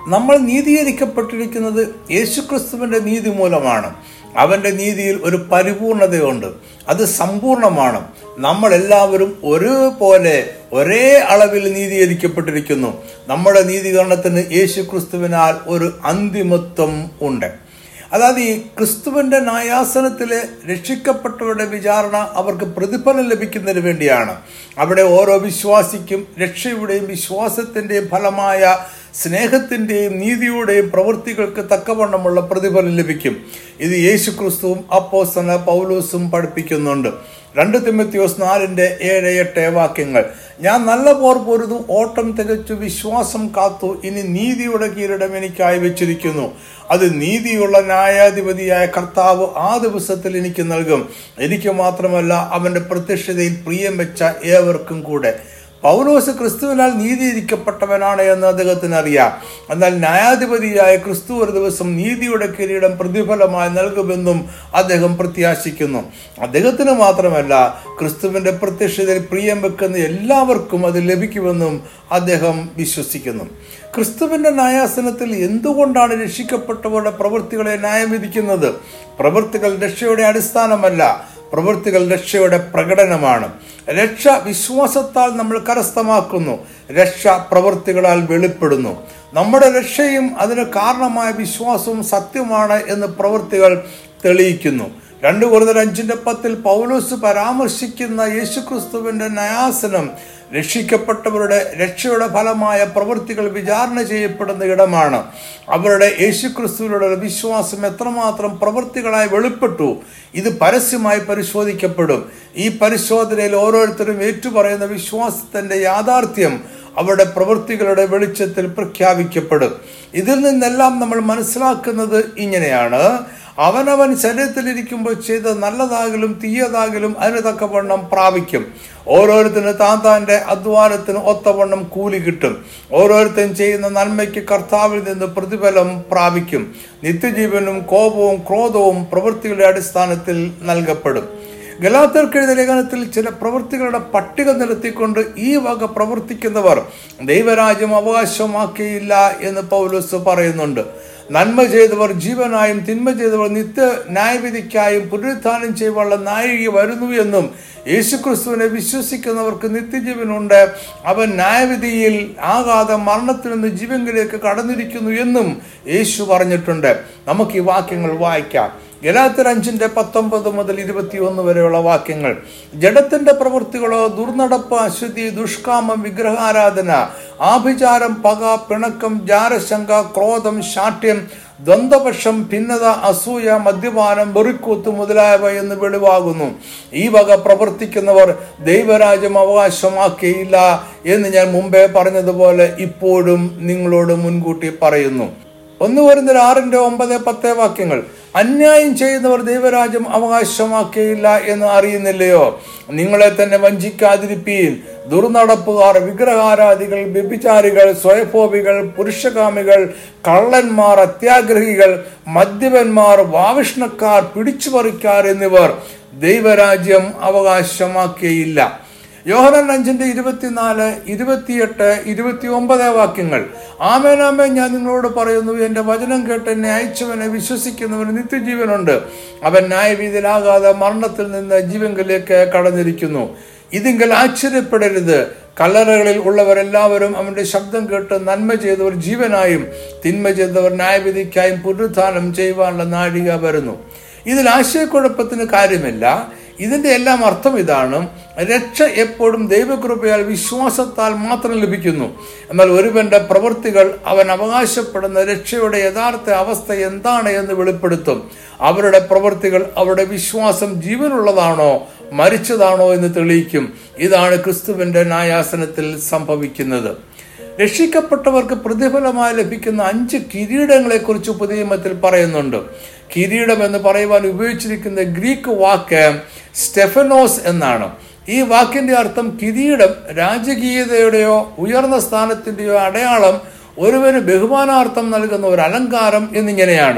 നമ്മൾ നീതീകരിക്കപ്പെട്ടിരിക്കുന്നത് യേശുക്രിസ്തുവിന്റെ നീതി മൂലമാണ് അവന്റെ നീതിയിൽ ഒരു പരിപൂർണതയുണ്ട് അത് സമ്പൂർണമാണ് നമ്മൾ എല്ലാവരും ഒരുപോലെ ഒരേ അളവിൽ നീതീകരിക്കപ്പെട്ടിരിക്കുന്നു നമ്മുടെ നീതീകരണത്തിന് യേശു ക്രിസ്തുവിനാൽ ഒരു അന്തിമത്വം ഉണ്ട് അതായത് ഈ ക്രിസ്തുവിന്റെ ന്യായാസനത്തിലെ രക്ഷിക്കപ്പെട്ടവരുടെ വിചാരണ അവർക്ക് പ്രതിഫലം ലഭിക്കുന്നതിന് വേണ്ടിയാണ് അവിടെ ഓരോ വിശ്വാസിക്കും രക്ഷയുടെയും വിശ്വാസത്തിന്റെയും ഫലമായ സ്നേഹത്തിന്റെയും നീതിയുടെയും പ്രവൃത്തികൾക്ക് തക്കവണ്ണമുള്ള പ്രതിഫലം ലഭിക്കും ഇത് യേശു ക്രിസ്തുവും അപ്പോസ്തല പൗലോസും പഠിപ്പിക്കുന്നുണ്ട് രണ്ട് തിമ്മത്തിയോസ് നാലിന്റെ ഏഴ് എട്ട് വാക്യങ്ങൾ ഞാൻ നല്ല പോർ പൊരുതും ഓട്ടം തികച്ചു വിശ്വാസം കാത്തു ഇനി നീതിയുടെ കിരീടം എനിക്കായി വെച്ചിരിക്കുന്നു അത് നീതിയുള്ള ന്യായാധിപതിയായ കർത്താവ് ആ ദിവസത്തിൽ എനിക്ക് നൽകും എനിക്ക് മാത്രമല്ല അവന്റെ പ്രത്യക്ഷതയിൽ പ്രിയം വെച്ച ഏവർക്കും കൂടെ പൗലോസ് ക്രിസ്തുവിനാൽ നീതിയിരിക്കപ്പെട്ടവനാണ് എന്ന് അദ്ദേഹത്തിന് അറിയാം എന്നാൽ ന്യായാധിപതിയായ ക്രിസ്തു ഒരു ദിവസം നീതിയുടെ കിരീടം പ്രതിഫലമായി നൽകുമെന്നും അദ്ദേഹം പ്രത്യാശിക്കുന്നു അദ്ദേഹത്തിന് മാത്രമല്ല ക്രിസ്തുവിന്റെ പ്രത്യക്ഷതയിൽ പ്രിയം വെക്കുന്ന എല്ലാവർക്കും അത് ലഭിക്കുമെന്നും അദ്ദേഹം വിശ്വസിക്കുന്നു ക്രിസ്തുവിന്റെ ന്യായാസനത്തിൽ എന്തുകൊണ്ടാണ് രക്ഷിക്കപ്പെട്ടവരുടെ പ്രവൃത്തികളെ ന്യായം വിധിക്കുന്നത് പ്രവൃത്തികൾ രക്ഷയുടെ അടിസ്ഥാനമല്ല പ്രവൃത്തികൾ രക്ഷയുടെ പ്രകടനമാണ് രക്ഷ വിശ്വാസത്താൽ നമ്മൾ കരസ്ഥമാക്കുന്നു രക്ഷ പ്രവൃത്തികളാൽ വെളിപ്പെടുന്നു നമ്മുടെ രക്ഷയും അതിന് കാരണമായ വിശ്വാസവും സത്യമാണ് എന്ന് പ്രവൃത്തികൾ തെളിയിക്കുന്നു രണ്ട് കൂടുതൽ അഞ്ചിന്റെ പത്തിൽ പൗലോസ് പരാമർശിക്കുന്ന യേശുക്രിസ്തുവിന്റെ ന്യായാസനം രക്ഷിക്കപ്പെട്ടവരുടെ രക്ഷയുടെ ഫലമായ പ്രവൃത്തികൾ വിചാരണ ചെയ്യപ്പെടുന്ന ഇടമാണ് അവരുടെ യേശുക്രിസ്തുവിലുള്ള വിശ്വാസം എത്രമാത്രം പ്രവൃത്തികളായി വെളിപ്പെട്ടു ഇത് പരസ്യമായി പരിശോധിക്കപ്പെടും ഈ പരിശോധനയിൽ ഓരോരുത്തരും ഏറ്റുപറയുന്ന വിശ്വാസത്തിന്റെ യാഥാർത്ഥ്യം അവരുടെ പ്രവൃത്തികളുടെ വെളിച്ചത്തിൽ പ്രഖ്യാപിക്കപ്പെടും ഇതിൽ നിന്നെല്ലാം നമ്മൾ മനസ്സിലാക്കുന്നത് ഇങ്ങനെയാണ് അവനവൻ ശരീരത്തിലിരിക്കുമ്പോൾ ചെയ്ത നല്ലതാകലും തീയതാകലും അതിന് തക്കവണ്ണം പ്രാപിക്കും ഓരോരുത്തരും താൻ താൻ്റെ അധ്വാനത്തിന് ഒത്തവണ്ണം കൂലി കിട്ടും ഓരോരുത്തരും ചെയ്യുന്ന നന്മയ്ക്ക് കർത്താവിൽ നിന്ന് പ്രതിഫലം പ്രാപിക്കും നിത്യജീവനും കോപവും ക്രോധവും പ്രവൃത്തികളുടെ അടിസ്ഥാനത്തിൽ നൽകപ്പെടും ഗലാത്തർക്കെഴുത ലേഖനത്തിൽ ചില പ്രവൃത്തികളുടെ പട്ടിക നിരത്തിക്കൊണ്ട് ഈ വക പ്രവർത്തിക്കുന്നവർ ദൈവരാജ്യം അവകാശമാക്കിയില്ല എന്ന് പൗലോസ് പറയുന്നുണ്ട് നന്മ ചെയ്തവർ ജീവനായും തിന്മ ചെയ്തവർ നിത്യ ന്യായവിധിക്കായും പുനരുത്ഥാനം ചെയ്യുവാനുള്ള നായിക വരുന്നു എന്നും യേശുക്രിസ്തുവിനെ വിശ്വസിക്കുന്നവർക്ക് നിത്യജീവനുണ്ട് അവൻ ന്യായവിധിയിൽ ആകാതെ മരണത്തിൽ നിന്ന് ജീവങ്കിലേക്ക് കടന്നിരിക്കുന്നു എന്നും യേശു പറഞ്ഞിട്ടുണ്ട് നമുക്ക് ഈ വാക്യങ്ങൾ വായിക്കാം ഗലാത്തർ അഞ്ചിന്റെ പത്തൊമ്പത് മുതൽ ഇരുപത്തിയൊന്ന് വരെയുള്ള വാക്യങ്ങൾ ജഡത്തിന്റെ പ്രവൃത്തികളോ ദുർനടപ്പ് അശുദ്ധി ദുഷ്കാമം വിഗ്രഹാരാധന ആഭിചാരം പക പിണക്കം ജാരശങ്ക ക്രോധം ശാഠ്യം ദ്വന്ദ്വപക്ഷം ഭിന്നത അസൂയ മദ്യപാനം വെറിക്കൂത്ത് മുതലായവ എന്ന് വെളിവാകുന്നു ഈ വക പ്രവർത്തിക്കുന്നവർ ദൈവരാജ്യം അവകാശമാക്കിയില്ല എന്ന് ഞാൻ മുമ്പേ പറഞ്ഞതുപോലെ ഇപ്പോഴും നിങ്ങളോട് മുൻകൂട്ടി പറയുന്നു ഒന്ന് വരുന്ന ആറിന്റെ ഒമ്പത് പത്ത് വാക്യങ്ങൾ അന്യായം ചെയ്യുന്നവർ ദൈവരാജ്യം അവകാശമാക്കിയില്ല എന്ന് അറിയുന്നില്ലയോ നിങ്ങളെ തന്നെ വഞ്ചിക്കാതിരിപ്പീൻ ദുർനടപ്പുകാർ വിഗ്രഹാരാധികൾ വ്യഭിചാരികൾ സ്വയഭോപികൾ പുരുഷകാമികൾ കള്ളന്മാർ അത്യാഗ്രഹികൾ മദ്യപന്മാർ വാവിഷ്ണക്കാർ പിടിച്ചുപറിക്കാർ എന്നിവർ ദൈവരാജ്യം അവകാശമാക്കിയില്ല യോഹനൻ അഞ്ചിന്റെ ഇരുപത്തിനാല് ഇരുപത്തിയെട്ട് ഇരുപത്തി ഒമ്പത് വാക്യങ്ങൾ ആമേനാമേ ഞാൻ നിങ്ങളോട് പറയുന്നു എന്റെ വചനം കേട്ട് എന്നെ അയച്ചവനെ വിശ്വസിക്കുന്നവന് നിത്യജീവനുണ്ട് അവൻ ന്യായവീതിയിലാകാതെ മരണത്തിൽ നിന്ന് ജീവങ്കിലേക്ക് കടന്നിരിക്കുന്നു ഇതിങ്കൽ ആശ്ചര്യപ്പെടരുത് കല്ലറകളിൽ ഉള്ളവരെല്ലാവരും അവന്റെ ശബ്ദം കേട്ട് നന്മ ചെയ്തവർ ജീവനായും തിന്മ ചെയ്തവർ ന്യായവിധിക്കായും പുനരുത്ഥാനം ചെയ്യുവാനുള്ള നാഴിക വരുന്നു ഇതിൽ ആശയക്കുഴപ്പത്തിന് കാര്യമില്ല ഇതിന്റെ എല്ലാം അർത്ഥം ഇതാണ് രക്ഷ എപ്പോഴും ദൈവകൃപയാൽ വിശ്വാസത്താൽ മാത്രം ലഭിക്കുന്നു എന്നാൽ ഒരുവന്റെ പ്രവൃത്തികൾ അവൻ അവകാശപ്പെടുന്ന രക്ഷയുടെ യഥാർത്ഥ അവസ്ഥ എന്താണ് എന്ന് വെളിപ്പെടുത്തും അവരുടെ പ്രവൃത്തികൾ അവരുടെ വിശ്വാസം ജീവനുള്ളതാണോ മരിച്ചതാണോ എന്ന് തെളിയിക്കും ഇതാണ് ക്രിസ്തുവിന്റെ ന്യായാസനത്തിൽ സംഭവിക്കുന്നത് രക്ഷിക്കപ്പെട്ടവർക്ക് പ്രതിഫലമായി ലഭിക്കുന്ന അഞ്ച് കിരീടങ്ങളെ കുറിച്ച് പുതിയമത്തിൽ പറയുന്നുണ്ട് കിരീടം എന്ന് പറയുവാൻ ഉപയോഗിച്ചിരിക്കുന്ന ഗ്രീക്ക് വാക്ക് സ്റ്റെഫനോസ് എന്നാണ് ഈ വാക്കിന്റെ അർത്ഥം കിരീടം രാജകീയതയുടെയോ ഉയർന്ന സ്ഥാനത്തിന്റെയോ അടയാളം ഒരുവന് ബഹുമാനാർത്ഥം നൽകുന്ന ഒരു അലങ്കാരം എന്നിങ്ങനെയാണ്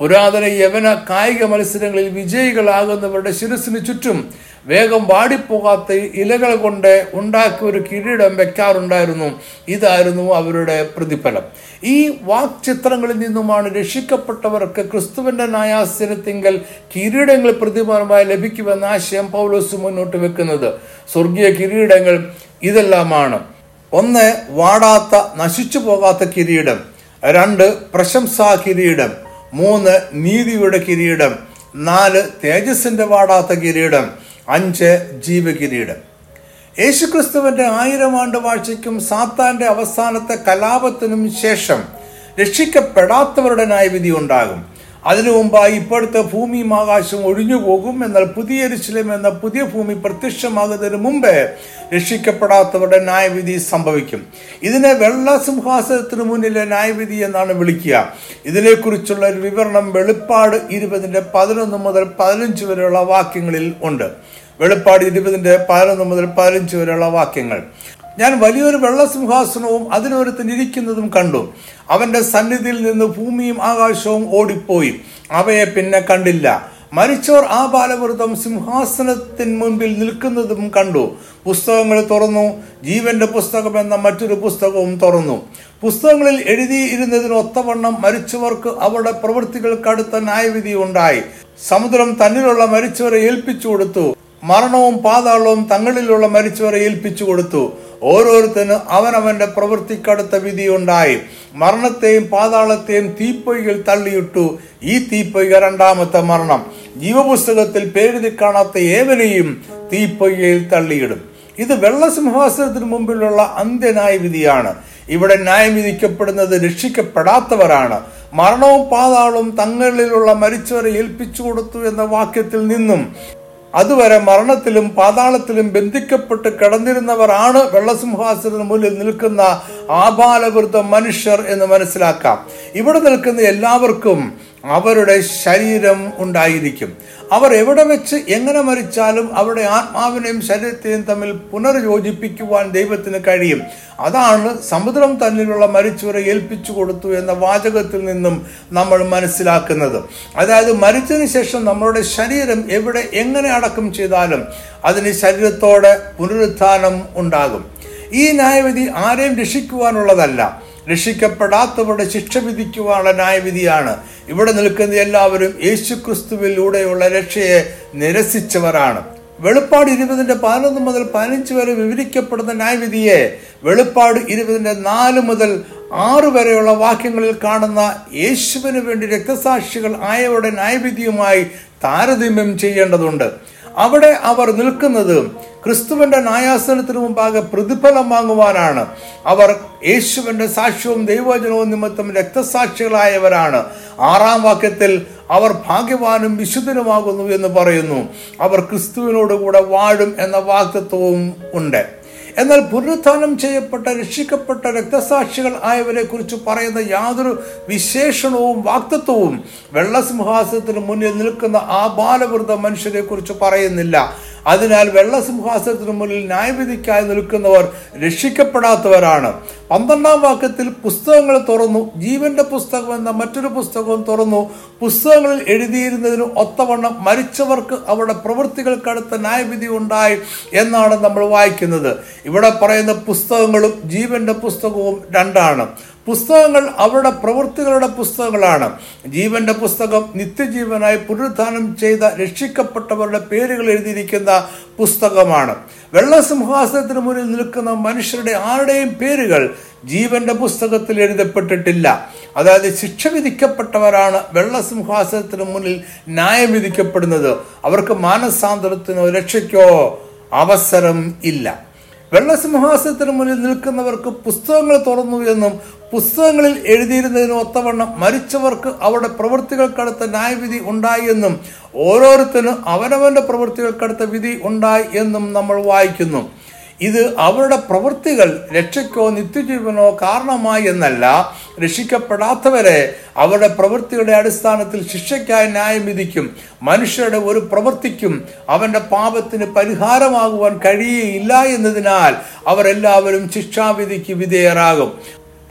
പുരാതന യവന കായിക മത്സരങ്ങളിൽ വിജയികളാകുന്നവരുടെ ശിരസിന് ചുറ്റും വേഗം വാടിപ്പോകാത്ത ഇലകൾ കൊണ്ട് ഉണ്ടാക്കിയ ഒരു കിരീടം വെക്കാറുണ്ടായിരുന്നു ഇതായിരുന്നു അവരുടെ പ്രതിഫലം ഈ വാക്ചിത്രങ്ങളിൽ നിന്നുമാണ് രക്ഷിക്കപ്പെട്ടവർക്ക് ക്രിസ്തുവിന്റെ ന്യായാസനത്തിങ്കൽ കിരീടങ്ങൾ പ്രതിഫലമായി ലഭിക്കുമെന്ന ആശയം പൗലോസ് മുന്നോട്ട് വെക്കുന്നത് സ്വർഗീയ കിരീടങ്ങൾ ഇതെല്ലാമാണ് ഒന്ന് വാടാത്ത നശിച്ചു പോകാത്ത കിരീടം രണ്ട് പ്രശംസാ കിരീടം മൂന്ന് നീതിയുടെ കിരീടം നാല് തേജസ്സിന്റെ വാടാത്ത കിരീടം അഞ്ച് ജീവകിരീടം യേശുക്രിസ്തുവിന്റെ ആയിരം ആണ്ട് വാഴ്ചയ്ക്കും സാത്താന്റെ അവസാനത്തെ കലാപത്തിനും ശേഷം രക്ഷിക്കപ്പെടാത്തവരുടെ ന്യായവിധി ഉണ്ടാകും അതിനു മുമ്പായി ഇപ്പോഴത്തെ ഭൂമിയും ആകാശവും ഒഴിഞ്ഞു പോകും എന്നാൽ പുതിയ എരിശിലം എന്ന പുതിയ ഭൂമി പ്രത്യക്ഷമാകുന്നതിന് മുമ്പേ രക്ഷിക്കപ്പെടാത്തവരുടെ ന്യായവിധി സംഭവിക്കും ഇതിനെ വെള്ള സിംഹാസനത്തിന് മുന്നിലെ ന്യായവിധി എന്നാണ് വിളിക്കുക ഇതിനെക്കുറിച്ചുള്ള ഒരു വിവരണം വെളിപ്പാട് ഇരുപതിന്റെ പതിനൊന്ന് മുതൽ പതിനഞ്ച് വരെയുള്ള വാക്യങ്ങളിൽ ഉണ്ട് വെളിപ്പാട് ഇരുപതിന്റെ പതിനൊന്ന് മുതൽ പതിനഞ്ച് വരെയുള്ള വാക്യങ്ങൾ ഞാൻ വലിയൊരു വെള്ളസിംഹാസനവും അതിനൊരുത്തനിരിക്കുന്നതും കണ്ടു അവന്റെ സന്നിധിയിൽ നിന്ന് ഭൂമിയും ആകാശവും ഓടിപ്പോയി അവയെ പിന്നെ കണ്ടില്ല മരിച്ചവർ ആ ബാലവൃതം സിംഹാസനത്തിന് മുൻപിൽ നിൽക്കുന്നതും കണ്ടു പുസ്തകങ്ങൾ തുറന്നു ജീവന്റെ പുസ്തകം എന്ന മറ്റൊരു പുസ്തകവും തുറന്നു പുസ്തകങ്ങളിൽ എഴുതിയിരുന്നതിന് ഒത്തവണ്ണം മരിച്ചവർക്ക് അവരുടെ പ്രവൃത്തികൾക്ക് അടുത്ത ന്യായവിധി ഉണ്ടായി സമുദ്രം തന്നിലുള്ള മരിച്ചവരെ ഏൽപ്പിച്ചു കൊടുത്തു മരണവും പാതാളവും തങ്ങളിലുള്ള മരിച്ചവരെ ഏൽപ്പിച്ചു കൊടുത്തു ഓരോരുത്തന് അവനവന്റെ പ്രവൃത്തിക്കടുത്ത വിധിയുണ്ടായി മരണത്തെയും പാതാളത്തെയും തീപ്പൊയ്കൾ തള്ളിയിട്ടു ഈ തീപ്പൊയ്ക രണ്ടാമത്തെ മരണം ജീവപുസ്തകത്തിൽ പേരെഴുതി കാണാത്ത ഏവനെയും തീപ്പൊയ്കയിൽ തള്ളിയിടും ഇത് വെള്ളസിംഹാസനത്തിന് മുമ്പിലുള്ള അന്ത്യന്യായ വിധിയാണ് ഇവിടെ ന്യായം വിധിക്കപ്പെടുന്നത് രക്ഷിക്കപ്പെടാത്തവരാണ് മരണവും പാതാളവും തങ്ങളിലുള്ള മരിച്ചവരെ ഏൽപ്പിച്ചു കൊടുത്തു എന്ന വാക്യത്തിൽ നിന്നും അതുവരെ മരണത്തിലും പാതാളത്തിലും ബന്ധിക്കപ്പെട്ട് കിടന്നിരുന്നവരാണ് വെള്ളസിംഹാസനത്തിന് മുന്നിൽ നിൽക്കുന്ന ആബാലവൃദ്ധ മനുഷ്യർ എന്ന് മനസ്സിലാക്കാം ഇവിടെ നിൽക്കുന്ന എല്ലാവർക്കും അവരുടെ ശരീരം ഉണ്ടായിരിക്കും അവർ എവിടെ വെച്ച് എങ്ങനെ മരിച്ചാലും അവരുടെ ആത്മാവിനെയും ശരീരത്തെയും തമ്മിൽ പുനർയോജിപ്പിക്കുവാൻ ദൈവത്തിന് കഴിയും അതാണ് സമുദ്രം തന്നിലുള്ള മരിച്ചവരെ ഏൽപ്പിച്ചു കൊടുത്തു എന്ന വാചകത്തിൽ നിന്നും നമ്മൾ മനസ്സിലാക്കുന്നത് അതായത് മരിച്ചതിന് ശേഷം നമ്മളുടെ ശരീരം എവിടെ എങ്ങനെ അടക്കം ചെയ്താലും അതിന് ശരീരത്തോടെ പുനരുത്ഥാനം ഉണ്ടാകും ഈ ന്യായവിധി ആരെയും രക്ഷിക്കുവാനുള്ളതല്ല രക്ഷിക്കപ്പെടാത്തവരുടെ ശിക്ഷ വിധിക്കുവാനുള്ള ന്യായവിധിയാണ് ഇവിടെ നിൽക്കുന്ന എല്ലാവരും യേശുക്രിസ്തുവിലൂടെയുള്ള രക്ഷയെ നിരസിച്ചവരാണ് വെളുപ്പാട് ഇരുപതിന്റെ പതിനൊന്ന് മുതൽ പതിനഞ്ച് വരെ വിവരിക്കപ്പെടുന്ന ന്യായവിധിയെ വെളുപ്പാട് ഇരുപതിന്റെ നാല് മുതൽ ആറ് വരെയുള്ള വാക്യങ്ങളിൽ കാണുന്ന യേശുവിന് വേണ്ടി രക്തസാക്ഷികൾ ആയവരുടെ ന്യായവിധിയുമായി താരതമ്യം ചെയ്യേണ്ടതുണ്ട് അവിടെ അവർ നിൽക്കുന്നത് ക്രിസ്തുവിന്റെ ന്യായാസനത്തിന് മുമ്പാകെ പ്രതിഫലം വാങ്ങുവാനാണ് അവർ യേശുവിന്റെ സാക്ഷ്യവും ദൈവവചനവും നിമിത്തം രക്തസാക്ഷികളായവരാണ് ആറാം വാക്യത്തിൽ അവർ ഭാഗ്യവാനും വിശുദ്ധനുമാകുന്നു എന്ന് പറയുന്നു അവർ ക്രിസ്തുവിനോട് കൂടെ വാഴും എന്ന വാക്തത്വവും ഉണ്ട് എന്നാൽ പുനരുത്ഥാനം ചെയ്യപ്പെട്ട രക്ഷിക്കപ്പെട്ട രക്തസാക്ഷികൾ ആയവരെ കുറിച്ച് പറയുന്ന യാതൊരു വിശേഷണവും വാക്തത്വവും വെള്ളസിംഹാസനത്തിന് മുന്നിൽ നിൽക്കുന്ന ആ ബാലവൃദ്ധ മനുഷ്യരെ കുറിച്ച് പറയുന്നില്ല അതിനാൽ വെള്ളസിംഹാസനത്തിന് മുന്നിൽ ന്യായവിധിക്കായി നിൽക്കുന്നവർ രക്ഷിക്കപ്പെടാത്തവരാണ് പന്ത്രണ്ടാം വാക്യത്തിൽ പുസ്തകങ്ങൾ തുറന്നു ജീവന്റെ പുസ്തകം എന്ന മറ്റൊരു പുസ്തകവും തുറന്നു പുസ്തകങ്ങളിൽ എഴുതിയിരുന്നതിന് ഒത്തവണ്ണം മരിച്ചവർക്ക് അവരുടെ പ്രവൃത്തികൾക്കടുത്ത ന്യായവിധി ഉണ്ടായി എന്നാണ് നമ്മൾ വായിക്കുന്നത് ഇവിടെ പറയുന്ന പുസ്തകങ്ങളും ജീവന്റെ പുസ്തകവും രണ്ടാണ് പുസ്തകങ്ങൾ അവരുടെ പ്രവൃത്തികളുടെ പുസ്തകങ്ങളാണ് ജീവന്റെ പുസ്തകം നിത്യജീവനായി പുനരുദ്ധാനം ചെയ്ത രക്ഷിക്കപ്പെട്ടവരുടെ പേരുകൾ എഴുതിയിരിക്കുന്ന പുസ്തകമാണ് വെള്ളസിംഹാസനത്തിന് മുന്നിൽ നിൽക്കുന്ന മനുഷ്യരുടെ ആരുടെയും പേരുകൾ ജീവന്റെ പുസ്തകത്തിൽ എഴുതപ്പെട്ടിട്ടില്ല അതായത് ശിക്ഷ വിധിക്കപ്പെട്ടവരാണ് വെള്ളസിംഹാസനത്തിന് മുന്നിൽ ന്യായം വിധിക്കപ്പെടുന്നത് അവർക്ക് മാനസാന്തരത്തിനോ രക്ഷയ്ക്കോ അവസരം ഇല്ല വെള്ളസിംഹാസനത്തിന് മുന്നിൽ നിൽക്കുന്നവർക്ക് പുസ്തകങ്ങൾ തുറന്നു എന്നും പുസ്തകങ്ങളിൽ എഴുതിയിരുന്നതിന് ഒത്തവണ്ണം മരിച്ചവർക്ക് അവരുടെ പ്രവൃത്തികൾക്കടുത്ത ന്യായവിധി ഉണ്ടായി എന്നും ഓരോരുത്തരും അവനവന്റെ പ്രവൃത്തികൾക്കടുത്ത വിധി ഉണ്ടായി എന്നും നമ്മൾ വായിക്കുന്നു ഇത് അവരുടെ പ്രവൃത്തികൾ രക്ഷയ്ക്കോ നിത്യജീവനോ കാരണമായി എന്നല്ല രക്ഷിക്കപ്പെടാത്തവരെ അവരുടെ പ്രവൃത്തിയുടെ അടിസ്ഥാനത്തിൽ ശിക്ഷയ്ക്കായി ന്യായം വിധിക്കും മനുഷ്യരുടെ ഒരു പ്രവൃത്തിക്കും അവന്റെ പാപത്തിന് പരിഹാരമാകുവാൻ കഴിയുകയില്ല എന്നതിനാൽ അവരെല്ലാവരും ശിക്ഷാവിധിക്ക് വിധേയരാകും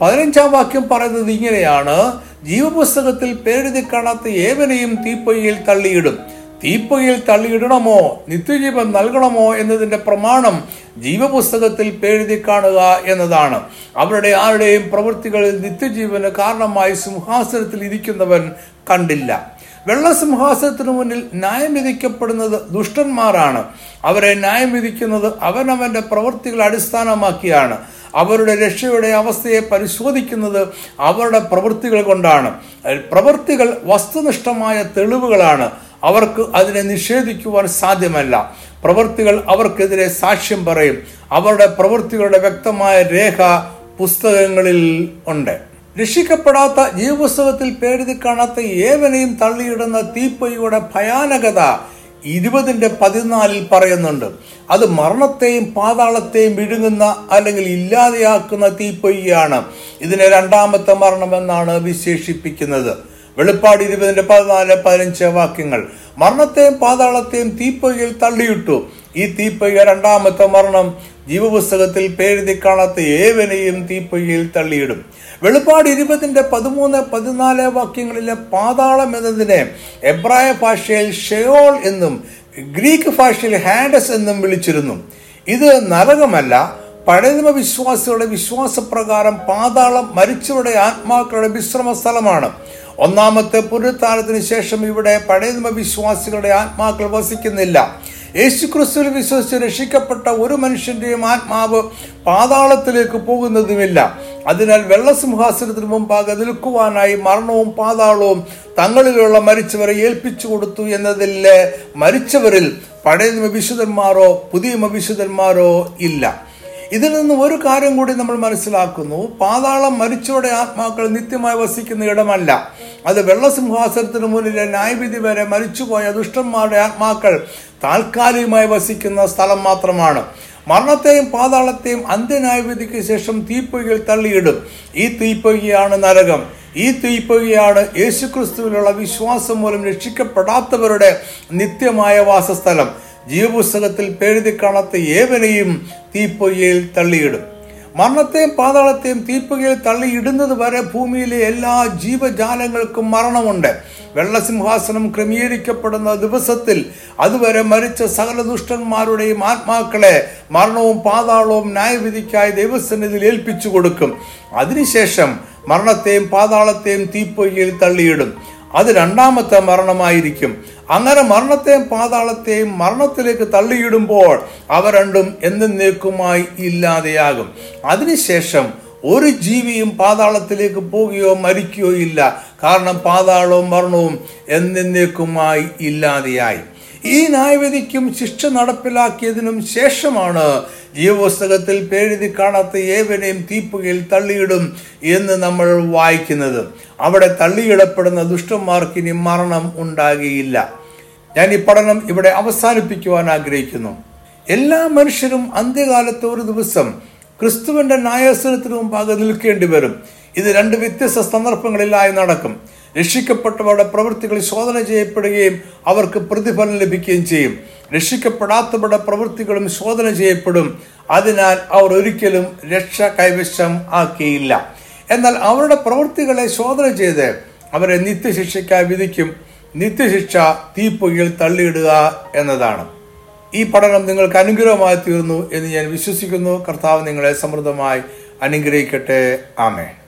പതിനഞ്ചാം വാക്യം പറയുന്നത് ഇങ്ങനെയാണ് ജീവപുസ്തകത്തിൽ പേരെഴുതി കാണാത്ത ഏവനെയും തീപ്പൊയ്യിൽ തള്ളിയിടും തീപ്പൊയ്യിൽ തള്ളിയിടണമോ നിത്യജീവൻ നൽകണമോ എന്നതിന്റെ പ്രമാണം ജീവപുസ്തകത്തിൽ പേരെഴുതി കാണുക എന്നതാണ് അവരുടെ ആരുടെയും പ്രവൃത്തികളിൽ നിത്യജീവന് കാരണമായി സിംഹാസനത്തിൽ ഇരിക്കുന്നവൻ കണ്ടില്ല വെള്ളസിംഹാസനത്തിനു മുന്നിൽ ന്യായം വിധിക്കപ്പെടുന്നത് ദുഷ്ടന്മാരാണ് അവരെ ന്യായം വിധിക്കുന്നത് അവനവന്റെ പ്രവൃത്തികൾ അടിസ്ഥാനമാക്കിയാണ് അവരുടെ രക്ഷയുടെ അവസ്ഥയെ പരിശോധിക്കുന്നത് അവരുടെ പ്രവൃത്തികൾ കൊണ്ടാണ് പ്രവൃത്തികൾ വസ്തുനിഷ്ഠമായ തെളിവുകളാണ് അവർക്ക് അതിനെ നിഷേധിക്കുവാൻ സാധ്യമല്ല പ്രവൃത്തികൾ അവർക്കെതിരെ സാക്ഷ്യം പറയും അവരുടെ പ്രവൃത്തികളുടെ വ്യക്തമായ രേഖ പുസ്തകങ്ങളിൽ ഉണ്ട് രക്ഷിക്കപ്പെടാത്ത ജീവപുസ്തകത്തിൽ പേരെഴുതി കാണാത്ത ഏവനെയും തള്ളിയിടുന്ന തീപ്പൊയ്യുടെ ഭയാനകത ഇരുപതിന്റെ പതിനാലിൽ പറയുന്നുണ്ട് അത് മരണത്തെയും പാതാളത്തെയും വിഴുങ്ങുന്ന അല്ലെങ്കിൽ ഇല്ലാതെയാക്കുന്ന തീപ്പൊയ്യാണ് ഇതിനെ രണ്ടാമത്തെ മരണം എന്നാണ് വിശേഷിപ്പിക്കുന്നത് വെളിപ്പാട് ഇരുപതിന്റെ പതിനാല് പതിനഞ്ച് വാക്യങ്ങൾ മരണത്തെയും പാതാളത്തെയും തീപ്പൊയ്യിൽ തള്ളിയിട്ടു ഈ തീപ്പൊയ്യ രണ്ടാമത്തെ മരണം ജീവപുസ്തകത്തിൽ പേരെഴുതി കാണാത്ത ഏവനെയും തീപ്പൊയ്യിൽ തള്ളിയിടും വെളിപ്പാട് ഇരുപതിന്റെ പതിമൂന്ന് പതിനാല് വാക്യങ്ങളിലെ പാതാളം എന്നതിനെ എബ്രായ ഭാഷയിൽ ഷെയോൾ എന്നും ഗ്രീക്ക് ഭാഷയിൽ ഹാഡസ് എന്നും വിളിച്ചിരുന്നു ഇത് നരകമല്ല പഴയനിമ വിശ്വാസികളുടെ വിശ്വാസപ്രകാരം പാതാളം മരിച്ചവരുടെ ആത്മാക്കളുടെ വിശ്രമ സ്ഥലമാണ് ഒന്നാമത്തെ പുനരുത്ഥാനത്തിന് ശേഷം ഇവിടെ പഴയനിമ വിശ്വാസികളുടെ ആത്മാക്കൾ വസിക്കുന്നില്ല യേശുക്രിസ്തുവിൽ വിശ്വസിച്ച് രക്ഷിക്കപ്പെട്ട ഒരു മനുഷ്യന്റെയും ആത്മാവ് പാതാളത്തിലേക്ക് പോകുന്നതുമില്ല അതിനാൽ വെള്ളസിംഹാസനത്തിന് മുമ്പാകെ നിൽക്കുവാനായി മരണവും പാതാളവും തങ്ങളിലുള്ള മരിച്ചവരെ ഏൽപ്പിച്ചു കൊടുത്തു എന്നതിലെ മരിച്ചവരിൽ പഴയ വിശുദ്ധന്മാരോ പുതിയ വിശുദ്ധന്മാരോ ഇല്ല ഇതിൽ നിന്ന് ഒരു കാര്യം കൂടി നമ്മൾ മനസ്സിലാക്കുന്നു പാതാളം മരിച്ചവരുടെ ആത്മാക്കൾ നിത്യമായി വസിക്കുന്ന ഇടമല്ല അത് വെള്ളസിംഹാസനത്തിന് മുന്നിലെ ന്യായവിധി വരെ മരിച്ചുപോയ ദുഷ്ടന്മാരുടെ ആത്മാക്കൾ താൽക്കാലികമായി വസിക്കുന്ന സ്ഥലം മാത്രമാണ് മരണത്തെയും പാതാളത്തെയും അന്ത്യന്യായവിധിക്ക് ശേഷം തീപ്പൊയ്യിൽ തള്ളിയിടും ഈ തീപ്പൊയ്യാണ് നരകം ഈ തീപ്പൊയ്യാണ് യേശുക്രിസ്തുവിലുള്ള വിശ്വാസം മൂലം രക്ഷിക്കപ്പെടാത്തവരുടെ നിത്യമായ വാസസ്ഥലം ജീവപുസ്തകത്തിൽ പേരെഴുതി കാണാത്ത ഏവനെയും തീപ്പൊയ്യയിൽ തള്ളിയിടും മരണത്തെയും പാതാളത്തെയും തീപ്പൊയ്യയിൽ തള്ളിയിടുന്നത് വരെ ഭൂമിയിലെ എല്ലാ ജീവജാലങ്ങൾക്കും മരണമുണ്ട് വെള്ളസിംഹാസനം ക്രമീകരിക്കപ്പെടുന്ന ദിവസത്തിൽ അതുവരെ മരിച്ച സകല ദുഷ്ടന്മാരുടെയും ആത്മാക്കളെ മരണവും പാതാളവും ന്യായവിധിക്കായി ദൈവസന്നിധിയിൽ ഏൽപ്പിച്ചു കൊടുക്കും അതിനുശേഷം മരണത്തെയും പാതാളത്തെയും തീപ്പൊയ്യയിൽ തള്ളിയിടും അത് രണ്ടാമത്തെ മരണമായിരിക്കും അങ്ങനെ മരണത്തെയും പാതാളത്തെയും മരണത്തിലേക്ക് തള്ളിയിടുമ്പോൾ അവ രണ്ടും എന്നേക്കുമായി ഇല്ലാതെയാകും അതിനുശേഷം ഒരു ജീവിയും പാതാളത്തിലേക്ക് പോവുകയോ മരിക്കുകയോ ഇല്ല കാരണം പാതാളവും മരണവും എന്നേക്കുമായി ഇല്ലാതെയായി ഈ ന്യായവിധിക്കും ശിക്ഷ നടപ്പിലാക്കിയതിനും ശേഷമാണ് ജീവപുസ്തകത്തിൽ പേരെഴുതി കാണാത്ത ഏവനെയും തീപ്പുകയിൽ തള്ളിയിടും എന്ന് നമ്മൾ വായിക്കുന്നത് അവിടെ തള്ളിയിടപ്പെടുന്ന ദുഷ്ടന്മാർക്ക് ഇനി മരണം ഉണ്ടാകുകയില്ല ഞാൻ ഈ പഠനം ഇവിടെ അവസാനിപ്പിക്കുവാൻ ആഗ്രഹിക്കുന്നു എല്ലാ മനുഷ്യരും അന്ത്യകാലത്ത് ഒരു ദിവസം ക്രിസ്തുവിന്റെ ന്യായാസനത്തിന് മുമ്പാകെ നിൽക്കേണ്ടി വരും ഇത് രണ്ട് വ്യത്യസ്ത സന്ദർഭങ്ങളിലായി നടക്കും രക്ഷിക്കപ്പെട്ടവരുടെ പ്രവൃത്തികൾ ശോധന ചെയ്യപ്പെടുകയും അവർക്ക് പ്രതിഫലം ലഭിക്കുകയും ചെയ്യും രക്ഷിക്കപ്പെടാത്തവരുടെ പ്രവൃത്തികളും ശോധന ചെയ്യപ്പെടും അതിനാൽ അവർ ഒരിക്കലും രക്ഷ കൈവശം ആക്കിയില്ല എന്നാൽ അവരുടെ പ്രവൃത്തികളെ ശോധന ചെയ്ത് അവരെ നിത്യശിക്ഷയ്ക്കായി വിധിക്കും നിത്യശിക്ഷ തീപ്പൊയ്യിൽ തള്ളിയിടുക എന്നതാണ് ഈ പഠനം നിങ്ങൾക്ക് അനുഗ്രഹമായി തീർന്നു എന്ന് ഞാൻ വിശ്വസിക്കുന്നു കർത്താവ് നിങ്ങളെ സമൃദ്ധമായി അനുഗ്രഹിക്കട്ടെ ആമേ